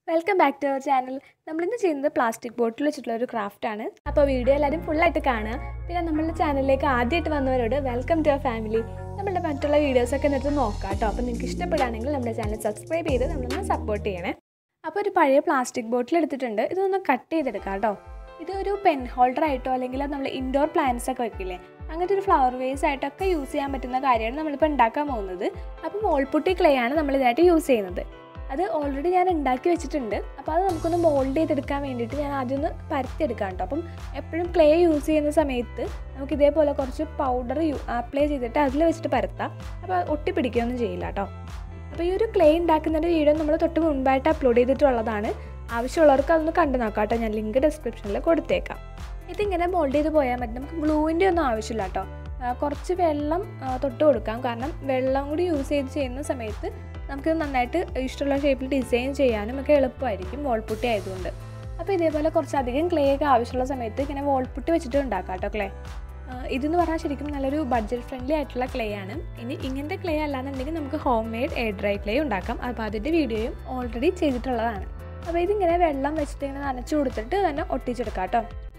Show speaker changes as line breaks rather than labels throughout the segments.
Welcome back to our channel നമ്മളിന്ന് ചെയ്യുന്നത് plastic bottle വെച്ചിട്ടുള്ള ഒരു ക്രാഫ്റ്റാണ് അപ്പോൾ വീഡിയോ എല്ലാവരും ഫുള്ളായിട്ട് കാണുക പിന്നെ നമ്മളുടെ ചാനലിലേക്ക് ആദ്യമായിട്ട് വന്നവരോട് വെൽക്കം ടു അവർ ഫാമിലി നമ്മളുടെ മറ്റുള്ള വീഡിയോസൊക്കെ എന്നിട്ട് നോക്കാം കേട്ടോ അപ്പോൾ നിങ്ങൾക്ക് ഇഷ്ടപ്പെടുകയാണെങ്കിൽ നമ്മുടെ ചാനൽ സബ്സ്ക്രൈബ് ചെയ്ത് നമ്മളൊന്ന് സപ്പോർട്ട് ചെയ്യണേ അപ്പോൾ ഒരു പഴയ പ്ലാസ്റ്റിക് ബോട്ടിൽ എടുത്തിട്ടുണ്ട് ഇതൊന്ന് കട്ട് ചെയ്തെടുക്കാം കേട്ടോ ഇതൊരു പെൻ ഹോൾഡർ ആയിട്ടോ അല്ലെങ്കിൽ നമ്മൾ ഇൻഡോർ പ്ലാന്റ്സ് ഒക്കെ വെക്കില്ലേ അങ്ങനത്തെ ഒരു ഫ്ലവർ വേസ് ആയിട്ടൊക്കെ യൂസ് ചെയ്യാൻ പറ്റുന്ന കാര്യമാണ് നമ്മളിപ്പോൾ ഉണ്ടാക്കാൻ പോകുന്നത് അപ്പോൾ മോൾപുട്ടി ക്ലേ ആണ് നമ്മൾ ഇതിനായിട്ട് യൂസ് ചെയ്യുന്നത് അത് ഓൾറെഡി ഞാൻ ഉണ്ടാക്കി വെച്ചിട്ടുണ്ട് അപ്പോൾ അത് നമുക്കൊന്ന് മോൾഡ് ചെയ്തെടുക്കാൻ വേണ്ടിയിട്ട് ഞാൻ ആദ്യം ഒന്ന് പരത്തിയെടുക്കാം കേട്ടോ അപ്പം എപ്പോഴും ക്ലേ യൂസ് ചെയ്യുന്ന സമയത്ത് നമുക്ക് ഇതേപോലെ കുറച്ച് പൗഡർ അപ്ലൈ ചെയ്തിട്ട് അതിൽ വെച്ചിട്ട് പരത്താം അപ്പോൾ ഒട്ടിപ്പിടിക്കുകയൊന്നും ചെയ്യില്ല കേട്ടോ അപ്പോൾ ഈ ഒരു ക്ലേ ഉണ്ടാക്കുന്നതിൻ്റെ വീഡിയോ നമ്മൾ തൊട്ട് മുൻപായിട്ട് അപ്ലോഡ് ചെയ്തിട്ടുള്ളതാണ് ആവശ്യമുള്ളവർക്ക് അതൊന്ന് കണ്ടു നോക്കാം കേട്ടോ ഞാൻ ലിങ്ക് ഡിസ്ക്രിപ്ഷനിൽ കൊടുത്തേക്കാം ഇതിങ്ങനെ മോൾഡ് ചെയ്ത് പോയാൽ മതി നമുക്ക് ഗ്ലൂവിൻ്റെ ഒന്നും ആവശ്യമില്ല കേട്ടോ ആ, കുറച്ച് വെള്ളം ആ, തൊട്ട് കൊടുക്കാം കാരണം വെള്ളം കൂടി യൂസ് ചെയ്ത് ചെയ്യുന്ന സമയത്ത് നമുക്ക് നന്നായിട്ട് ഇഷ്ടമുള്ള ഷേപ്പിൽ ഡിസൈൻ ചെയ്യാനും ഒക്കെ എളുപ്പമായിരിക്കും വോൾപുട്ടി ആയതുകൊണ്ട് അപ്പോൾ ഇതേപോലെ കുറച്ചധികം ക്ലേ ഒക്കെ ആവശ്യമുള്ള സമയത്ത് ഇങ്ങനെ വോൾപുട്ടി വെച്ചിട്ട് ഉണ്ടാക്കാം കേട്ടോ ക്ലേ ഇതെന്ന് പറഞ്ഞാൽ ശരിക്കും നല്ലൊരു ബഡ്ജറ്റ് ഫ്രണ്ട്ലി ആയിട്ടുള്ള ക്ലേ ആണ് ഇനി ഇങ്ങനത്തെ ക്ലേ അല്ലാന്നുണ്ടെങ്കിൽ നമുക്ക് homemade air dry clay ഉണ്ടാക്കാം അപ്പോൾ അതിൻ്റെ വീഡിയോയും ഓൾറെഡി ചെയ്തിട്ടുള്ളതാണ് അപ്പോൾ ഇതിങ്ങനെ വെള്ളം വെച്ചിട്ട് ഇങ്ങനെ നനച്ചു കൊടുത്തിട്ട് തന്നെ ഒട്ടിച്ചെടുക്കാം കേട്ടോ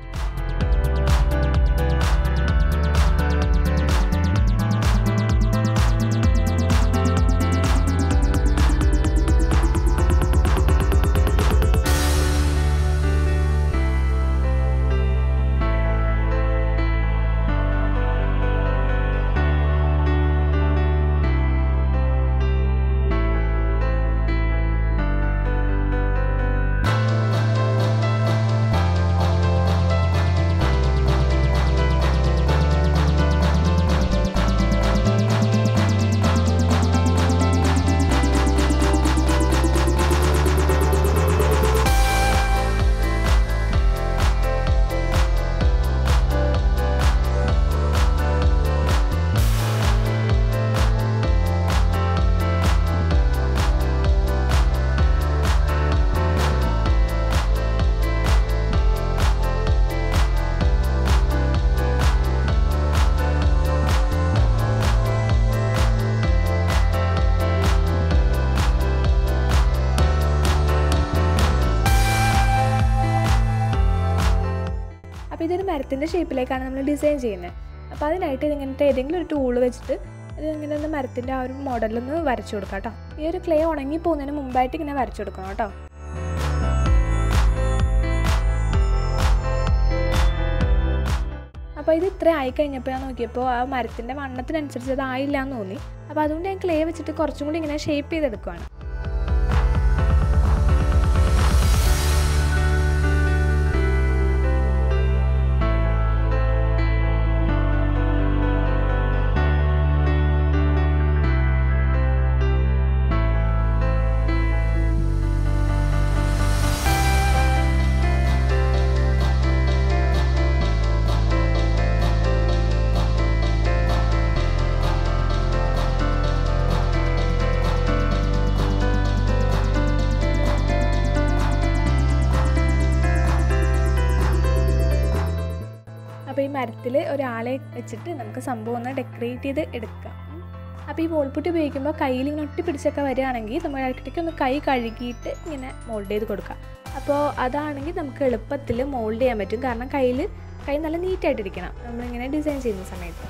അപ്പോൾ ഇതൊരു മരത്തിൻ്റെ ഷേപ്പിലേക്കാണ് നമ്മൾ ഡിസൈൻ ചെയ്യുന്നത് അപ്പോൾ അതിനായിട്ട് ഇതിങ്ങനത്തെ ഏതെങ്കിലും ഒരു ടൂൾ വെച്ചിട്ട് ഇത് ഇങ്ങനെ ഒന്ന് മരത്തിൻ്റെ ആ ഒരു മോഡലൊന്ന് വരച്ചു കൊടുക്കാം കേട്ടോ ഈ ഒരു ക്ലേ ഉണങ്ങി പോകുന്നതിന് മുമ്പായിട്ട് ഇങ്ങനെ വരച്ചു കൊടുക്കണം കേട്ടോ അപ്പോൾ ഇത് ഇത്ര ആയി കഴിഞ്ഞപ്പോൾ ഞാൻ നോക്കിയപ്പോൾ ആ മരത്തിൻ്റെ വണ്ണത്തിനനുസരിച്ച് അത് ആയില്ല എന്ന് തോന്നി അപ്പോൾ അതുകൊണ്ട് ഞാൻ ക്ലേ വെച്ചിട്ട് കുറച്ചും കൂടി ഇങ്ങനെ ഷേപ്പ് ചെയ്തെടുക്കുവാണ് അപ്പോൾ ഈ മരത്തിൽ ഒരാളെ വെച്ചിട്ട് നമുക്ക് സംഭവം ഒന്ന് ഡെക്കറേറ്റ് ചെയ്ത് എടുക്കാം ഉം. അപ്പോൾ ഈ വോൾപുട്ടി ഉപയോഗിക്കുമ്പോൾ കയ്യിൽ ഇങ്ങനെ ഒട്ടി പിടിച്ചൊക്കെ വരികയാണെങ്കിൽ നമ്മൾ ഇടയ്ക്കിടയ്ക്ക് ഒന്ന് കൈ കഴുകിയിട്ട് ഇങ്ങനെ മോൾഡ് ചെയ്ത് കൊടുക്കാം അപ്പോൾ അതാണെങ്കിൽ നമുക്ക് എളുപ്പത്തിൽ മോൾഡ് ചെയ്യാൻ പറ്റും കാരണം കയ്യിൽ കൈ നല്ല നീറ്റായിട്ടിരിക്കണം നമ്മളിങ്ങനെ ഡിസൈൻ ചെയ്യുന്ന സമയത്ത്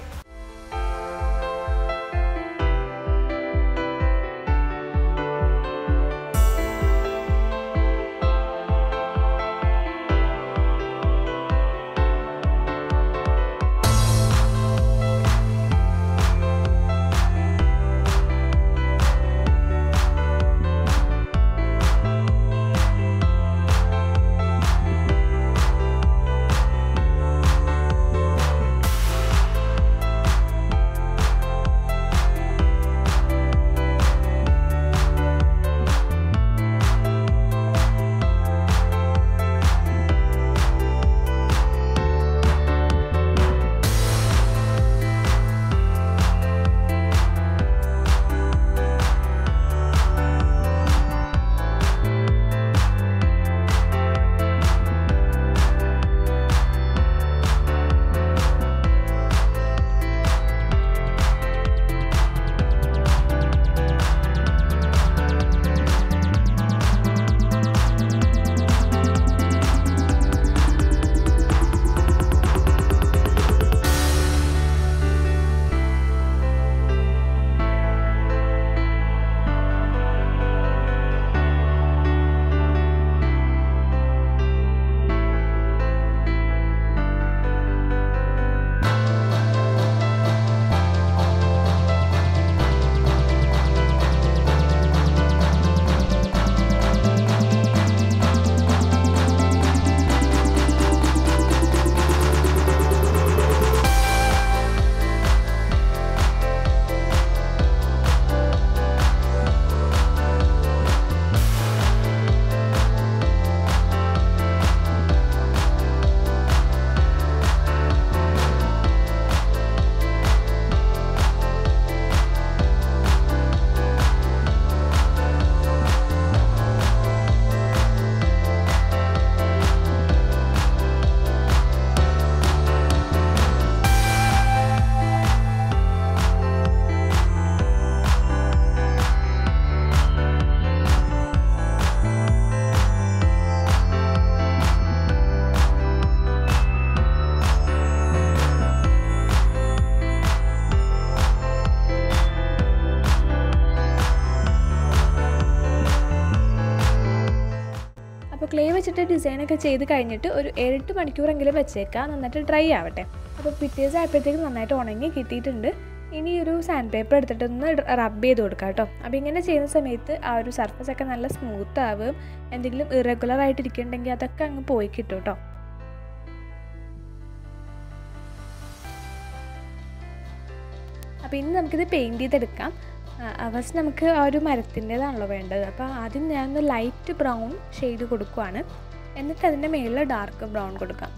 അപ്പോൾ ക്ലേ വെച്ചിട്ട് ഡിസൈനൊക്കെ ചെയ്ത് കഴിഞ്ഞിട്ട് ഒരു ഏഴെട്ട് മണിക്കൂറെങ്കിലും വെച്ചേക്കാം നന്നായിട്ട് ഡ്രൈ ആവട്ടെ അപ്പോൾ പിറ്റേഴ്സ് ആയപ്പോഴത്തേക്കും നന്നായിട്ട് ഉണങ്ങി കിട്ടിയിട്ടുണ്ട് ഇനി ഒരു സാൻഡ് പേപ്പർ എടുത്തിട്ടൊന്ന് റബ്ബ് ചെയ്ത് കൊടുക്കാം കേട്ടോ അപ്പോൾ ഇങ്ങനെ ചെയ്യുന്ന സമയത്ത് ആ ഒരു സർഫസ് ഒക്കെ നല്ല സ്മൂത്ത് ആവും എന്തെങ്കിലും ഇറഗുലർ ആയിട്ട് ഇരിക്കുന്നുണ്ടെങ്കിൽ അതൊക്കെ അങ്ങ് പോയി കിട്ടും കേട്ടോ അപ്പോൾ ഇനി നമുക്കിത് പെയിൻറ്റ് ചെയ്തെടുക്കാം ഫസ്റ്റ് നമുക്ക് ആ ഒരു മരത്തിൻ്റെതാണല്ലോ വേണ്ടത് അപ്പോൾ ആദ്യം ഞാനൊന്ന് ലൈറ്റ് ബ്രൗൺ ഷെയ്ഡ് കൊടുക്കുവാണ് എന്നിട്ട് അതിൻ്റെ മുകളിൽ ഡാർക്ക് ബ്രൗൺ കൊടുക്കാം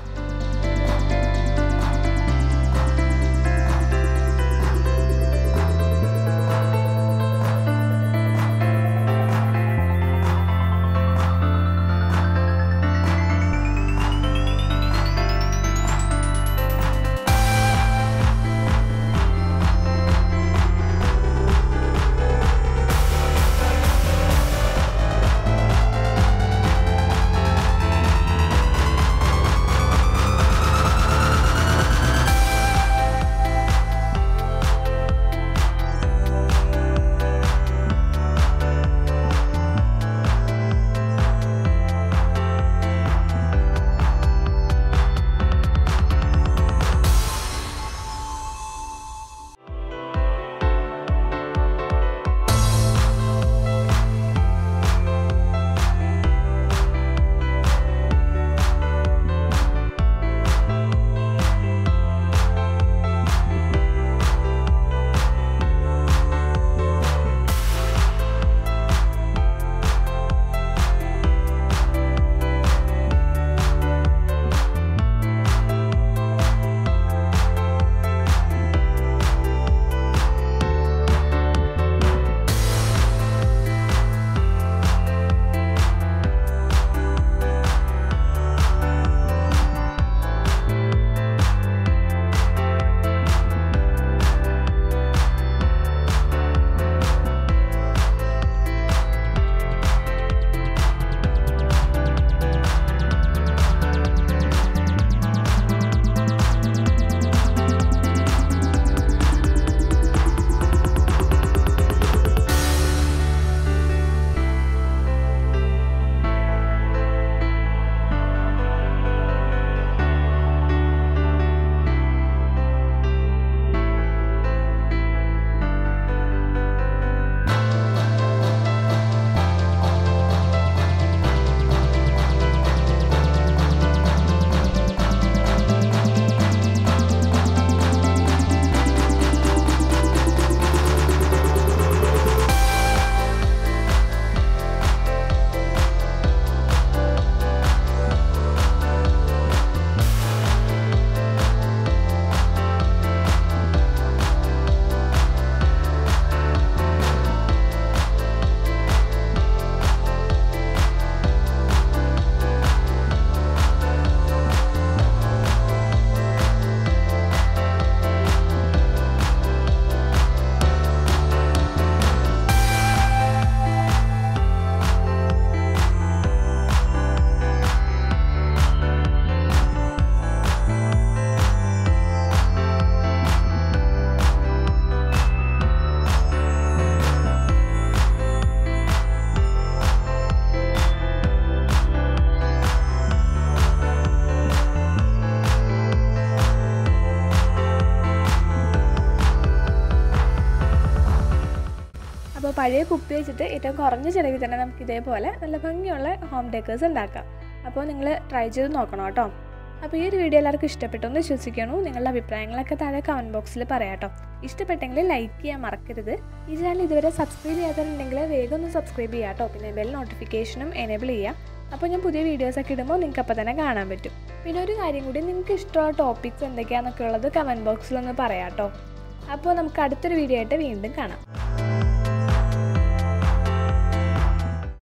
അപ്പോൾ പഴയ കുപ്പി വെച്ചിട്ട് ഏറ്റവും കുറഞ്ഞ ചിലവിൽ തന്നെ നമുക്ക് ഇതേപോലെ നല്ല ഭംഗിയുള്ള ഹോം ഡെക്കേഴ്സ് ഉണ്ടാക്കാം അപ്പോൾ നിങ്ങൾ ട്രൈ ചെയ്ത് നോക്കണം കേട്ടോ അപ്പോൾ ഈ ഒരു വീഡിയോ എല്ലാവർക്കും ഇഷ്ടപ്പെട്ടു എന്ന് വിശ്വസിക്കണു നിങ്ങളുടെ അഭിപ്രായങ്ങളൊക്കെ താഴെ കമൻറ്റ് ബോക്സിൽ പറയാം കേട്ടോ ഇഷ്ടപ്പെട്ടെങ്കിൽ ലൈക്ക് ചെയ്യാൻ മറക്കരുത് ഈ ചാനൽ ഇതുവരെ സബ്സ്ക്രൈബ് ചെയ്യാത്തതുണ്ടെങ്കിൽ വേഗം ഒന്ന് സബ്സ്ക്രൈബ് ചെയ്യാം കേട്ടോ പിന്നെ ബെൽ നോട്ടിഫിക്കേഷനും എനേബിൾ ചെയ്യാം അപ്പോൾ ഞാൻ പുതിയ വീഡിയോസൊക്കെ ഇടുമ്പോൾ നിങ്ങൾക്ക് അപ്പോൾ തന്നെ കാണാൻ പറ്റും പിന്നെ ഒരു കാര്യം കൂടി നിങ്ങൾക്ക് ഇഷ്ടമുള്ള ടോപ്പിക്സ് എന്തൊക്കെയാണെന്നൊക്കെ ഉള്ളത് കമൻറ്റ് ബോക്സിലൊന്ന് പറയാം കേട്ടോ അപ്പോൾ നമുക്ക് അടുത്തൊരു വീഡിയോ ആയിട്ട് വീണ്ടും കാണാം